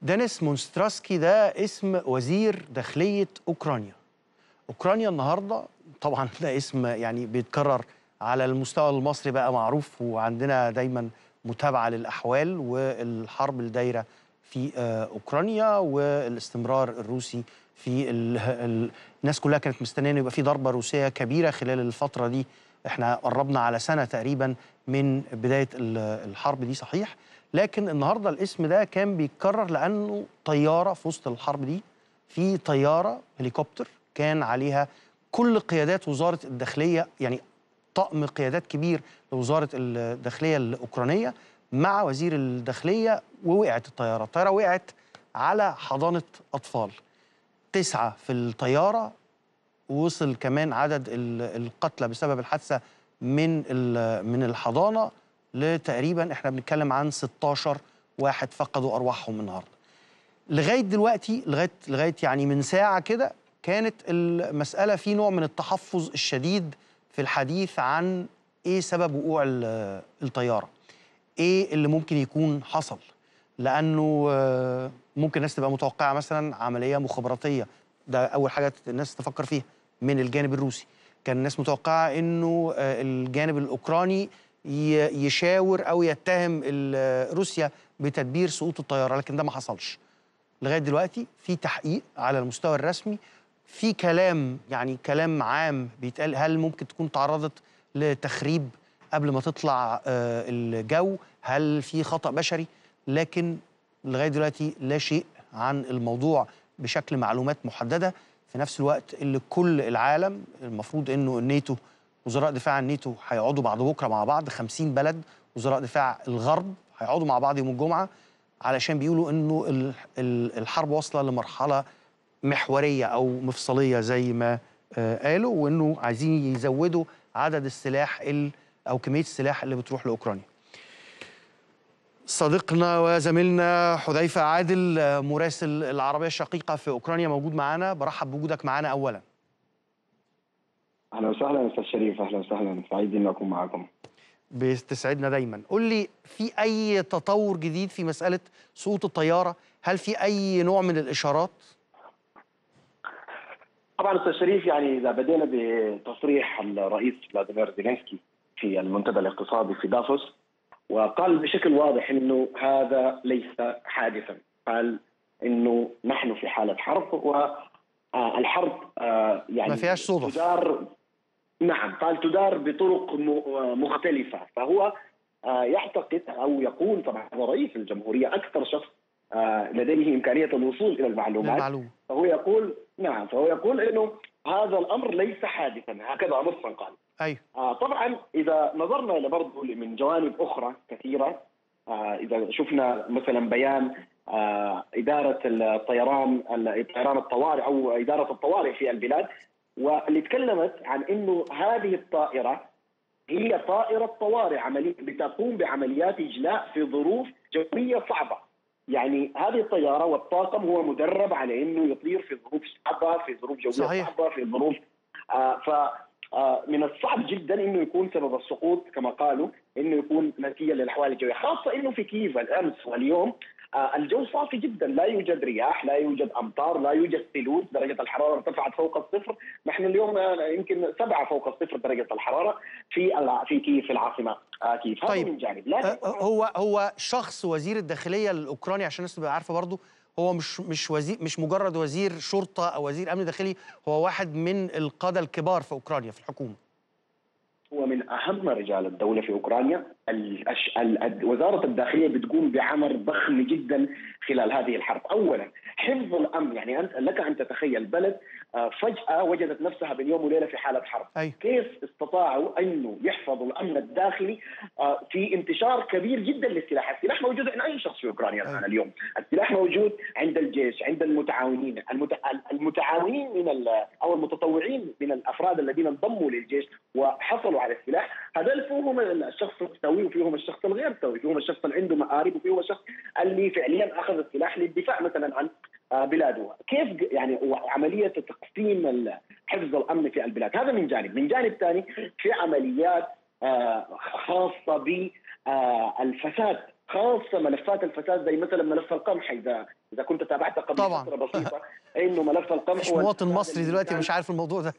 دينيس مونستراسكي ده اسم وزير داخلية أوكرانيا أوكرانيا النهاردة طبعا ده اسم يعني بيتكرر على المستوى المصري بقى معروف وعندنا دايما متابعة للأحوال والحرب الدايرة في آه، أوكرانيا والاستمرار الروسي في ال... ال... الناس كلها كانت مستنية إن يبقى في ضربة روسية كبيرة خلال الفترة دي احنا قربنا على سنة تقريبا من بداية ال- الحرب دي صحيح لكن النهارده الاسم ده كان بيتكرر لانه طياره في وسط الحرب دي في طياره هليكوبتر كان عليها كل قيادات وزاره الداخليه يعني طقم قيادات كبير لوزاره الداخليه الاوكرانيه مع وزير الداخليه ووقعت الطياره، الطياره وقعت على حضانه اطفال. تسعه في الطياره وصل كمان عدد ال- القتلى بسبب الحادثه من ال- من الحضانه لتقريبا احنا بنتكلم عن 16 واحد فقدوا ارواحهم النهارده. لغايه دلوقتي لغايه لغايه يعني من ساعه كده كانت المساله في نوع من التحفظ الشديد في الحديث عن ايه سبب وقوع ال- الطياره. ايه اللي ممكن يكون حصل؟ لانه آه، ممكن الناس تبقى متوقعه مثلا عمليه مخابراتيه ده اول حاجه الناس تفكر فيها من الجانب الروسي. كان الناس متوقعه انه آه، الجانب الاوكراني ي- يشاور او يتهم ال- روسيا بتدبير سقوط الطياره لكن ده ما حصلش لغايه دلوقتي في تحقيق على المستوى الرسمي في كلام يعني كلام عام بيتقال هل ممكن تكون تعرضت لتخريب قبل ما تطلع آه، الجو هل في خطا بشري لكن لغايه دلوقتي لا شيء عن الموضوع بشكل معلومات محدده في نفس الوقت اللي كل العالم المفروض انه الناتو وزراء دفاع الناتو هيقعدوا بعد بكره مع بعض 50 بلد وزراء دفاع الغرب هيقعدوا مع بعض يوم الجمعه علشان بيقولوا انه ال- ال- الحرب واصله لمرحله محوريه او مفصليه زي ما آه، قالوا وانه عايزين يزودوا عدد السلاح ال- او كميه السلاح اللي بتروح لاوكرانيا. صديقنا وزميلنا حذيفه عادل آه، مراسل العربيه الشقيقه في اوكرانيا موجود معانا برحب بوجودك معانا اولا. اهلا وسهلا استاذ شريف اهلا وسهلا سعيد اني اكون معكم بتسعدنا دايما قول لي في اي تطور جديد في مساله سقوط الطياره هل في اي نوع من الاشارات طبعا استاذ شريف يعني اذا بدينا بتصريح الرئيس فلاديمير زيلينسكي في المنتدى الاقتصادي في دافوس وقال بشكل واضح انه هذا ليس حادثا قال انه نحن في حاله حرب والحرب يعني ما فيهاش صدف. تدار نعم قال تدار بطرق م- مختلفه فهو آه، يعتقد او يقول طبعا هو رئيس الجمهوريه اكثر شخص آه، لديه امكانيه الوصول الى المعلومات للمعلومه فهو يقول نعم فهو يقول انه هذا الامر ليس حادثا هكذا نصا قال ايوه آه طبعا اذا نظرنا الى برضه من جوانب اخرى كثيره آه اذا شفنا مثلا بيان آه اداره الطيران الطيران الطوارئ او اداره الطوارئ في البلاد واللي تكلمت عن انه هذه الطائره هي طائره طوارئ عمليه بتقوم بعمليات اجلاء في ظروف جويه صعبه يعني هذه الطياره والطاقم هو مدرب على انه يطير في ظروف صعبه في ظروف جويه صحيح. صعبه في ظروف آه ف آه، من الصعب جدا انه يكون سبب السقوط كما قالوا انه يكون نتيجه للاحوال الجويه، خاصه انه في كييف الامس واليوم آه، الجو صافي جدا، لا يوجد رياح، لا يوجد امطار، لا يوجد ثلوج، درجه الحراره ارتفعت فوق الصفر، نحن اليوم آه، يمكن سبعه فوق الصفر درجه الحرارة في الع- في كييف في العاصمه آه، كييف، هذا طيب. من جانب، أه، لكن هو هو شخص وزير الداخليه الاوكراني عشان الناس تبقى عارفه برضه هو مش مش وزير مش مجرد وزير شرطه او وزير امن داخلي هو واحد من القاده الكبار في اوكرانيا في الحكومه هو من اهم رجال الدوله في اوكرانيا الأش... ال... ال- وزاره الداخليه بتقوم بعمل ضخم جدا خلال هذه الحرب، اولا حفظ الامن يعني انت لك ان تتخيل بلد آه، فجاه وجدت نفسها بين يوم وليله في حاله حرب، ايوه كيف استطاعوا انه يحفظوا الامن الداخلي آه، في انتشار كبير جدا للسلاح، السلاح موجود عند اي شخص في اوكرانيا الان أيوة. اليوم، السلاح موجود عند الجيش، عند المتعاونين، المت... المتعاونين من ال... او المتطوعين من الافراد الذين انضموا للجيش وحصلوا على السلاح، هذول فيهم الشخص السوي وفيهم الشخص الغير سوي، فيهم الشخص اللي عنده مآرب وفيهم الشخص اللي فعليا اخذ السلاح للدفاع مثلا عن آه، بلاده، كيف ج- يعني عمليه تقسيم ال- حفظ الامن في البلاد، هذا من جانب، من جانب ثاني في عمليات آه، خاصه بالفساد وخاصه ملفات الفساد زي مثلا ملف القمح اذا اذا كنت تابعت قبل طبعاً. فتره بسيطه انه ملف القمح مش هو مواطن الفساد مصري اللي دلوقتي كان- مش عارف الموضوع ده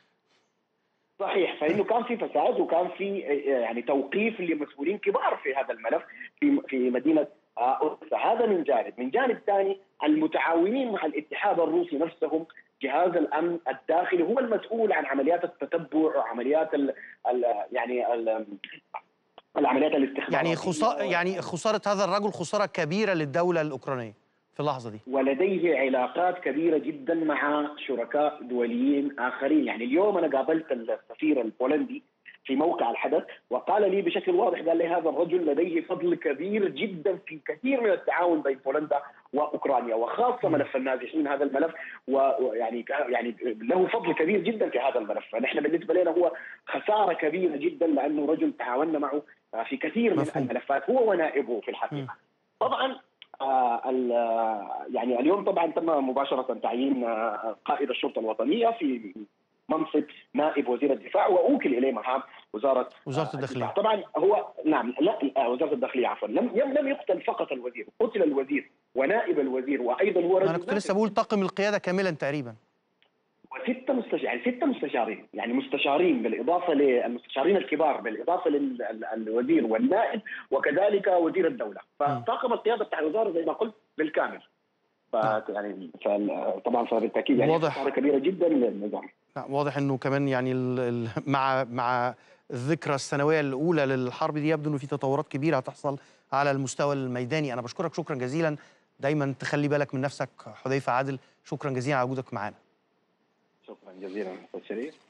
صحيح فانه كان في فساد وكان في يعني توقيف لمسؤولين كبار في هذا الملف في في مدينه آه، أوديسا هذا من جانب، من جانب ثاني المتعاونين مع الاتحاد الروسي نفسهم جهاز الامن الداخلي هو المسؤول عن عمليات التتبع وعمليات ال ال يعني ال العمليات الاستخباراتيه يعني خسارة يعني خسارة هذا الرجل خسارة كبيرة للدولة الأوكرانية في اللحظة دي ولديه علاقات كبيره جدا مع شركاء دوليين اخرين، يعني اليوم انا قابلت السفير البولندي في موقع الحدث وقال لي بشكل واضح قال لي هذا الرجل لديه فضل كبير جدا في كثير من التعاون بين بولندا واوكرانيا وخاصه ملف النازحين هذا الملف ويعني يعني له فضل كبير جدا في هذا الملف، فنحن بالنسبه لنا هو خساره كبيره جدا لانه رجل تعاوننا معه في كثير من مفهوم. الملفات هو ونائبه في الحقيقه. طبعا آه ال- آه، يعني اليوم طبعا تم مباشره تعيين آه، قائد الشرطه الوطنيه في منصب نائب وزير الدفاع واوكل اليه مهام وزاره وزارة آه، الداخلية. الدفاع. طبعا هو نعم لا آه، وزاره الداخليه عفوا لم يم- لم يقتل فقط الوزير قتل الوزير ونائب الوزير وايضا هو رجل أنا كنت نائب. لسه بقول طاقم القيادة كاملا تقريبا وستة مستشار يعني ستة مستشارين يعني مستشارين بالإضافة للمستشارين الكبار بالإضافة للوزير والنائب وكذلك وزير الدولة فطاقم القيادة بتاع الوزارة زي ما قلت بالكامل ف يعني فال- طبعا فبالتاكيد يعني واضح. خسارة كبيرة جدا للنظام لا، واضح انه كمان يعني ال ال مع مع الذكرى السنويه الاولى للحرب دي يبدو انه في تطورات كبيره هتحصل على المستوى الميداني انا بشكرك شكرا جزيلا دايما تخلي بالك من نفسك حذيفه عادل شكرا جزيلا على وجودك معانا شكرا جزيلا استاذ شريف